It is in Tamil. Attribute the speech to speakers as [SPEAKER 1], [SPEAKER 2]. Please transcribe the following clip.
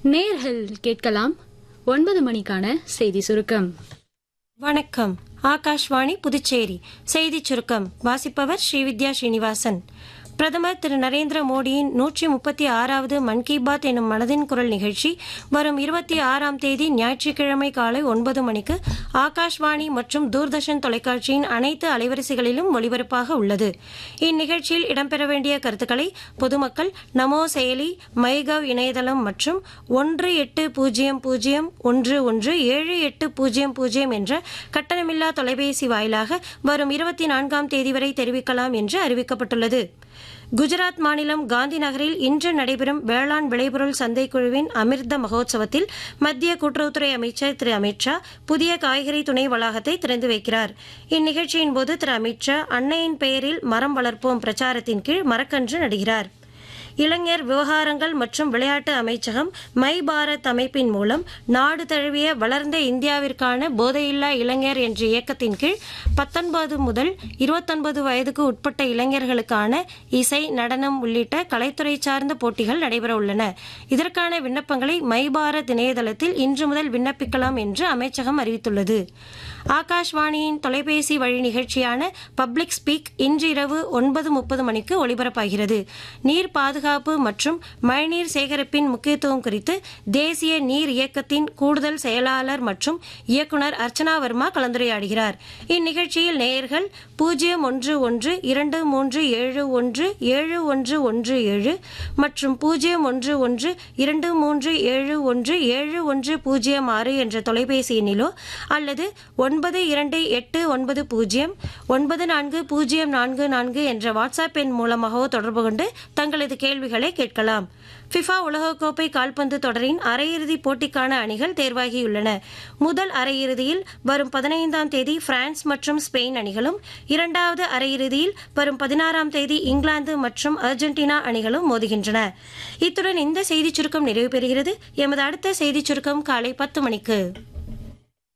[SPEAKER 1] நேர்கள் கேட்கலாம் ஒன்பது மணிக்கான செய்தி சுருக்கம்
[SPEAKER 2] வணக்கம் ஆகாஷ்வாணி புதுச்சேரி செய்திச் சுருக்கம் வாசிப்பவர் ஸ்ரீவித்யா ஸ்ரீனிவாசன் பிரதமர் திரு நரேந்திர மோடியின் நூற்றி முப்பத்தி ஆறாவது மன் கி பாத் எனும் மனதின் குரல் நிகழ்ச்சி வரும் இருபத்தி ஆறாம் தேதி ஞாயிற்றுக்கிழமை காலை ஒன்பது மணிக்கு ஆகாஷ்வாணி மற்றும் தூர்தர்ஷன் தொலைக்காட்சியின் அனைத்து அலைவரிசைகளிலும் ஒளிபரப்பாக உள்ளது இந்நிகழ்ச்சியில் இடம்பெற வேண்டிய கருத்துக்களை பொதுமக்கள் நமோ செயலி மைகவ் இணையதளம் மற்றும் ஒன்று எட்டு பூஜ்ஜியம் பூஜ்ஜியம் ஒன்று ஒன்று ஏழு எட்டு பூஜ்ஜியம் பூஜ்ஜியம் என்ற கட்டணமில்லா தொலைபேசி வாயிலாக வரும் இருபத்தி நான்காம் தேதி வரை தெரிவிக்கலாம் என்று அறிவிக்கப்பட்டுள்ளது குஜராத் மாநிலம் காந்தி நகரில் இன்று நடைபெறும் வேளாண் விளைபொருள் சந்தை குழுவின் அமிர்த மகோத்சவத்தில் மத்திய கூட்டுறவுத்துறை அமைச்சர் திரு அமித்ஷா புதிய காய்கறி துணை வளாகத்தை திறந்து வைக்கிறார் இந்நிகழ்ச்சியின் போது திரு அமித்ஷா அன்னையின் பெயரில் மரம் வளர்ப்போம் பிரச்சாரத்தின் கீழ் மரக்கன்று நடுகிறார் இளைஞர் விவகாரங்கள் மற்றும் விளையாட்டு அமைச்சகம் மை பாரத் அமைப்பின் மூலம் நாடு தழுவிய வளர்ந்த இந்தியாவிற்கான போதையில்லா இளைஞர் என்ற இயக்கத்தின் கீழ் பத்தொன்பது முதல் இருபத்தொன்பது வயதுக்கு உட்பட்ட இளைஞர்களுக்கான இசை நடனம் உள்ளிட்ட கலைத்துறை சார்ந்த போட்டிகள் நடைபெற உள்ளன இதற்கான விண்ணப்பங்களை மை பாரத் இணையதளத்தில் இன்று முதல் விண்ணப்பிக்கலாம் என்று அமைச்சகம் அறிவித்துள்ளது ஆகாஷ்வாணியின் தொலைபேசி வழி நிகழ்ச்சியான பப்ளிக் ஸ்பீக் இன்று இரவு ஒன்பது முப்பது மணிக்கு ஒலிபரப்பாகிறது நீர் பாதுகாப்பு மற்றும் மழைநீர் சேகரிப்பின் முக்கியத்துவம் குறித்து தேசிய நீர் இயக்கத்தின் கூடுதல் செயலாளர் மற்றும் இயக்குநர் அர்ச்சனா வர்மா கலந்துரையாடுகிறார் இந்நிகழ்ச்சியில் நேயர்கள் பூஜ்ஜியம் ஒன்று ஒன்று இரண்டு மூன்று ஏழு ஒன்று ஏழு ஒன்று ஒன்று ஏழு மற்றும் பூஜ்ஜியம் ஒன்று ஒன்று இரண்டு மூன்று ஏழு ஒன்று ஏழு ஒன்று பூஜ்ஜியம் ஆறு என்ற தொலைபேசி எண்ணிலோ அல்லது ஒன்பது இரண்டு எட்டு ஒன்பது பூஜ்ஜியம் ஒன்பது நான்கு பூஜ்ஜியம் நான்கு நான்கு என்ற வாட்ஸ்அப் எண் மூலமாகவோ தொடர்பு கொண்டு தங்களது கேள்விகளை கேட்கலாம் ஃபிஃபா உலகக்கோப்பை கால்பந்து தொடரின் அரையிறுதிப் போட்டிக்கான அணிகள் தேர்வாகியுள்ளன முதல் அரையிறுதியில் வரும் பதினைந்தாம் தேதி பிரான்ஸ் மற்றும் ஸ்பெயின் அணிகளும் இரண்டாவது அரையிறுதியில் வரும் பதினாறாம் தேதி இங்கிலாந்து மற்றும் அர்ஜென்டினா அணிகளும் மோதுகின்றன இத்துடன் இந்த செய்திச் சுருக்கம் நிறைவு பெறுகிறது எமது அடுத்த செய்திச் சுருக்கம் காலை பத்து மணிக்கு